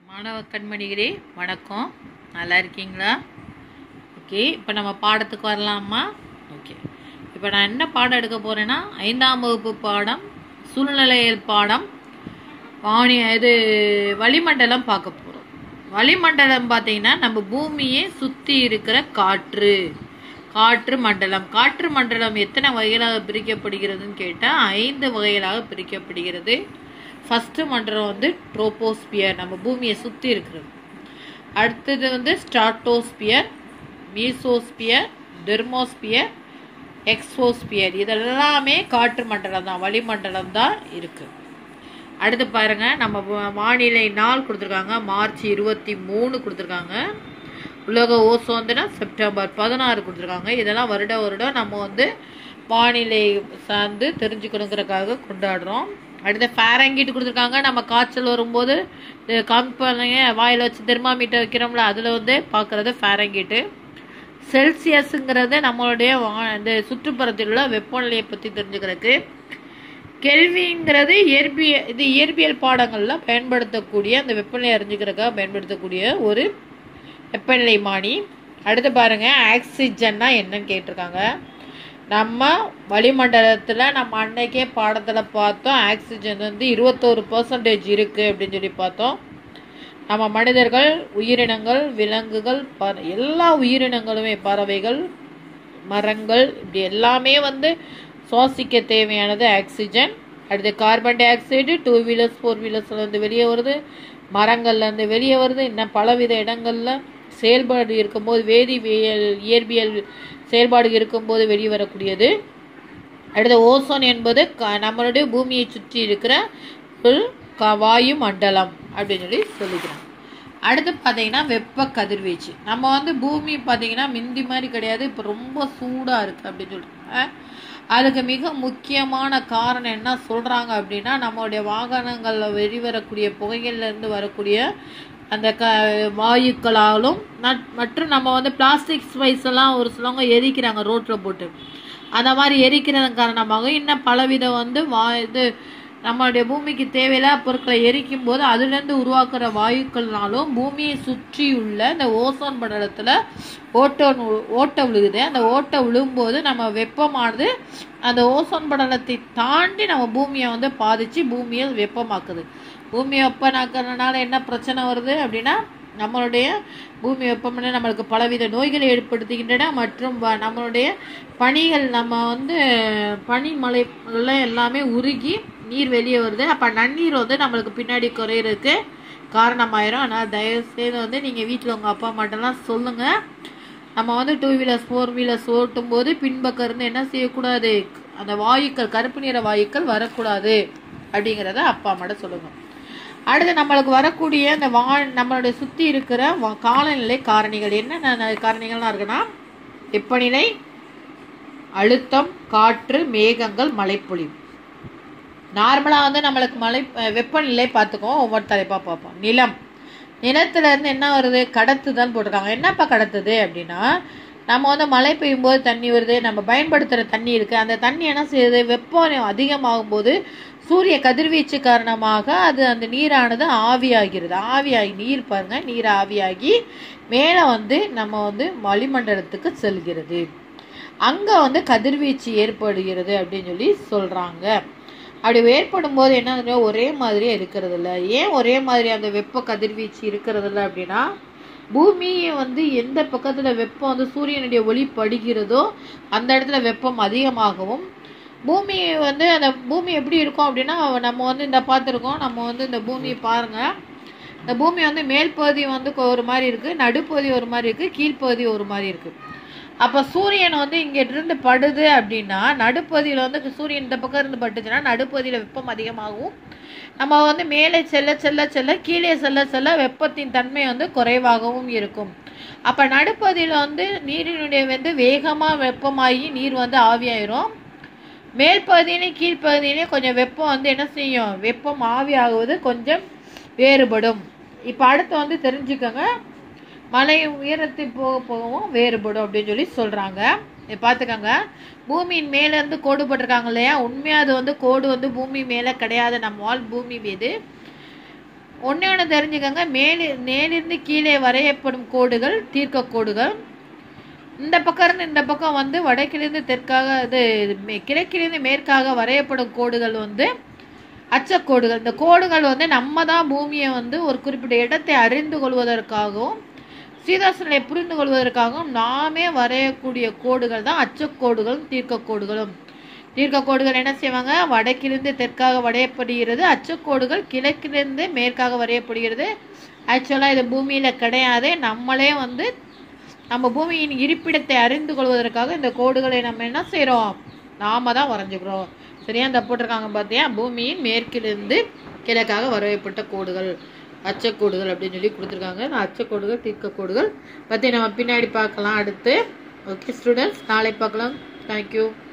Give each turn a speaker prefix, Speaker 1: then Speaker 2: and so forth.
Speaker 1: மாணவ கண்மணிகளே வணக்கம் நல்லா இருக்கீங்களா ஓகே இப்போ நம்ம பாடத்துக்கு வரலாமா ஓகே இப்போ நான் என்ன பாடம் எடுக்க போகிறேன்னா ஐந்தாம் வகுப்பு பாடம் சூழ்நிலையியல் பாடம் வாணி இது வளிமண்டலம் பார்க்க போகிறோம் வளிமண்டலம் பார்த்தீங்கன்னா நம்ம பூமியை சுற்றி இருக்கிற காற்று காற்று மண்டலம் காற்று மண்டலம் எத்தனை வகைகளாக பிரிக்கப்படுகிறதுன்னு கேட்டால் ஐந்து வகைகளாக பிரிக்கப்படுகிறது ஃபஸ்ட்டு மண்டலம் வந்து ட்ரோபோஸ்பியர் நம்ம பூமியை சுற்றி இருக்கிறது அடுத்தது வந்து ஸ்டார்டோஸ்பியர் மீசோஸ்பியர் டெர்மோஸ்பியர் எக்ஸோஸ்பியர் இதெல்லாமே காற்று மண்டலம் தான் வளிமண்டலம் தான் இருக்குது அடுத்து பாருங்க நம்ம வா- வானிலை நாள் கொடுத்துருக்காங்க மார்ச் இருபத்தி மூணு கொடுத்துருக்காங்க உலக ஓசோன் தினம் செப்டம்பர் பதினாறு கொடுத்துருக்காங்க இதெல்லாம் வருட வருடம் நம்ம வந்து வானிலை சார்ந்து தெரிஞ்சுக்கணுங்கிறதுக்காக கொண்டாடுறோம் அடுத்து ஃபேரங்கிட் கொடுத்துருக்காங்க நம்ம காய்ச்சல் வரும்போது இது கம்பெனிங்க வாயில் வச்சு தெர்மாமீட்டர் வைக்கிறோம்ல அதில் வந்து பார்க்குறது ஃபேரங்கிட்டு செல்சியஸுங்கிறது நம்மளுடைய வா- இந்த சுற்றுப்புறத்தில் உள்ள வெப்பநிலையை பற்றி தெரிஞ்சுக்கிறதுக்கு கெல்விங்கிறது இயற்பிய இது இயற்பியல் பாடங்கள்ல பயன்படுத்தக்கூடிய அந்த வெப்பநிலை அறிஞ்சுக்கிறதுக்காக பயன்படுத்தக்கூடிய ஒரு வெப்பநிலை மானி அடுத்து பாருங்க ஆக்சிஜன்னா என்னன்னு கேட்டிருக்காங்க நம்ம வளிமண்டலத்தில் நம்ம அன்னைக்கே பாடத்தில் பார்த்தோம் ஆக்சிஜன் வந்து இருபத்தோரு பர்சன்டேஜ் இருக்குது அப்படின்னு சொல்லி பார்த்தோம் நம்ம மனிதர்கள் உயிரினங்கள் விலங்குகள் பற எல்லா உயிரினங்களுமே பறவைகள் மரங்கள் இப்படி எல்லாமே வந்து சுவாசிக்க தேவையானது ஆக்சிஜன் அடுத்து carbon dioxide two wheelers four வீலர்ஸ்ல இருந்து வெளியே வருது மரங்கள்ல இருந்து வெளியே வருது இன்னும் பலவித இடங்கள்ல செயல்பாடு இருக்கும்போது வேதிவியல் இயற்பியல் செயல்பாடு இருக்கும்போது வெளியே வரக்கூடியது அடுத்து ஓசோன் என்பது க- நம்மளுடைய பூமியை சுற்றி இருக்கிற ஒரு க- வாயு மண்டலம் அப்படின்னு சொல்லி சொல்லிக்கிறோம் அடுத்து பார்த்தீங்கன்னா வெப்ப கதிர்வீச்சு நம்ம வந்து பூமி பார்த்தீங்கன்னா மிந்தி மாதிரி கிடையாது இப்போ ரொம்ப சூடாக இருக்குது அப்படின்னு சொல்கிறாங்க அதுக்கு மிக முக்கியமான காரணம் என்ன சொல்கிறாங்க அப்படின்னா நம்மளுடைய வாகனங்களில் வெளிவரக்கூடிய புகைகள்லேருந்து வரக்கூடிய அந்த க வாயுக்களாலும் நட்- மற்றும் நம்ம வந்து பிளாஸ்டிக் ஸ்பைஸ் எல்லாம் ஒரு சிலவங்க எரிக்கிறாங்க ரோட்டில் போட்டு அந்த மாதிரி எரிக்கிறதன் காரணமாக இன்னும் பலவித வந்து வா இது நம்மளுடைய பூமிக்கு தேவையில்லாத பொருட்களை எரிக்கும் போது அதுலேருந்து உருவாக்குற வாயுக்கள்னாலும் பூமியை சுற்றியுள்ள இந்த ஓசோன் படலத்தில் ஓட்டம் ஓட்டை விழுகுது அந்த ஓட்டை விழும்போது நம்ம வெப்பமானது அந்த ஓசோன் படலத்தை தாண்டி நம்ம பூமியை வந்து பாதிச்சு பூமியை வெப்பமாக்குது பூமி வெப்பமாக்குறதுனால என்ன பிரச்சனை வருது அப்படின்னா நம்மளுடைய பூமி வெப்பமனை நம்மளுக்கு பலவித நோய்களை ஏற்படுத்துகின்றன மற்றும் வ- நம்மளுடைய பனிகள் நம்ம வந்து பனிமலைகள்ல எல்லாமே உருகி நீர் வெளியே வருது அப்போ நன்னீர் வந்து நம்மளுக்கு பின்னாடி குறையிறதுக்கு காரணமாயிரும் ஆனால் தயவுசெய்து வந்து நீங்கள் வீட்டில் உங்கள் அப்பா அம்மாட்டெல்லாம் சொல்லுங்கள் நம்ம வந்து டூ வீலர்ஸ் ஃபோர் வீலர்ஸ் ஓட்டும் போது பின்பக்கம் இருந்து என்ன செய்யக்கூடாது அந்த வாயுக்கள் கருப்பு நிற வாயுக்கள் வரக்கூடாது அப்படிங்கிறத அப்பா அம்மாட்ட சொல்லுங்க அடுத்து நம்மளுக்கு வரக்கூடிய இந்த வா நம்மளுடைய சுற்றி இருக்கிற வா- காலநிலை காரணிகள் என்னென்ன காரணிகள்லாம் இருக்குன்னா வெப்பநிலை அழுத்தம் காற்று மேகங்கள் மழைப்பொழிவு நார்மலாக வந்து நம்மளுக்கு மழை அஹ் வெப்பநிலை பார்த்துக்குவோம் ஒவ்வொரு தலைப்பாக பார்ப்போம் நிலம் நிலத்துல இருந்து என்ன வருது கடத்துதல் போட்டிருக்காங்க என்னப்பா கடத்துது அப்படின்னா நம்ம வந்து மழை பெய்யும் போது தண்ணி வருது நம்ம பயன்படுத்துகிற தண்ணி இருக்குது அந்த தண்ணி என்ன செய்யுது வெப்பம் அதிகமாகும் போது சூரிய கதிர்வீச்சு காரணமாக அது அந்த நீரானது ஆவியாகிறது ஆவியாகி நீர் பாருங்க நீர் ஆவியாகி மேலே வந்து நம்ம வந்து வளிமண்டலத்துக்கு செல்கிறது அங்கே வந்து கதிர்வீச்சு ஏற்படுகிறது அப்படின்னு சொல்லி சொல்கிறாங்க அப்படி ஏற்படும் போது என்ன ஆகுதுன்னா, ஒரே மாதிரியே இருக்கிறது இல்ல ஏன் ஒரே மாதிரி அந்த வெப்ப கதிர்வீச்சு இருக்கிறது இல்ல அப்படின்னா பூமியை வந்து எந்த பக்கத்தில் வெப்பம் வந்து சூரியனுடைய ஒளி படுகிறதோ அந்த இடத்துல வெப்பம் அதிகமாகவும் பூமி வந்து அந்த பூமி எப்படி இருக்கும் அப்படின்னா நம்ம வந்து இந்த பார்த்துருக்கோம் நம்ம வந்து இந்த பூமியை பாருங்க இந்த பூமி வந்து மேல் பகுதி வந்து கொ- ஒரு மாதிரி இருக்கு நடுப்பகுதி ஒரு மாதிரி இருக்கு கீழ்ப்பகுதி ஒரு மாதிரி இருக்கு அப்ப சூரியன் வந்து இங்க இருந்து படுது அப்படின்னா நடுப்பகுதியில வந்து சூரியன் இந்த பக்கம் இருந்து பட்டுச்சுன்னா நடுப்பகுதியில வெப்பம் அதிகமாகும் நம்ம வந்து மேலே செல்ல செல்ல செல்ல கீழே செல்ல செல்ல வெப்பத்தின் தன்மை வந்து குறைவாகவும் இருக்கும் அப்ப நடுப்பகுதியில வந்து நீரினுடைய வந்து வேகமா வெப்பமாகி நீர் வந்து ஆவியாயிரும் மேல் பகுதியிலையும் கீழ்ப்பகுதியிலையும் கொஞ்சம் வெப்பம் வந்து என்ன செய்யும் வெப்பம் ஆவியாகுவது கொஞ்சம் வேறுபடும் இப்போ அடுத்து வந்து தெரிஞ்சுக்கோங்க மலை உயரத்தை போக போகவும் வேறுபடும் அப்படின்னு சொல்லி சொல்றாங்க இதை பார்த்துக்கோங்க பூமியின் மேல இருந்து கோடு போட்டிருக்காங்க இல்லையா உண்மையா அது வந்து கோடு வந்து பூமி மேல கிடையாது நம்ம வாழ் பூமி மீது ஒன்றே ஒன்று தெரிஞ்சுக்கோங்க மேலே மேலிருந்து கீழே வரையப்படும் கோடுகள் தீர்க்க கோடுகள் இந்த பக்கம் இருந்து இந்த பக்கம் வந்து வடக்கிலிருந்து தெற்காக இது மே- கிழக்கிலிருந்து மேற்காக வரையப்படும் கோடுகள் வந்து அச்சக்கோடுகள் இந்த கோடுகள் வந்து நம்ம தான் பூமியை வந்து ஒரு குறிப்பிட்ட இடத்தை அறிந்து கொள்வதற்காகவும் சீதாசனை புரிந்து கொள்வதற்காகவும் நாமே வரையக்கூடிய கோடுகள் தான் அச்சக்கோடுகளும் தீர்க்க கோடுகளும் தீர்க்க கோடுகள் என்ன செய்வாங்க வடக்கிலிருந்து தெற்காக வரையப்படுகிறது அச்சக்கோடுகள் கிழக்கிலிருந்து மேற்காக வரையப்படுகிறது ஆக்சுவலாக இது பூமியில் கிடையாது நம்மளே வந்து நம்ம பூமியின் இருப்பிடத்தை அறிந்து கொள்வதற்காக இந்த கோடுகளை நம்ம என்ன செய்கிறோம் நாம தான் வரைஞ்சுக்கிறோம் சரியா இந்த போட்டிருக்காங்க பார்த்தியா பூமியின் மேற்கிலிருந்து கிழக்காக வரையப்பட்ட கோடுகள் அச்சக்கோடுகள் அப்படின்னு சொல்லி கொடுத்துருக்காங்க இந்த அச்சக்கோடுகள் தீர்க்க கோடுகள் பற்றி நம்ம பின்னாடி பார்க்கலாம் அடுத்து ஓகே ஸ்டூடெண்ட்ஸ் நாளை பார்க்கலாம் தேங்க்யூ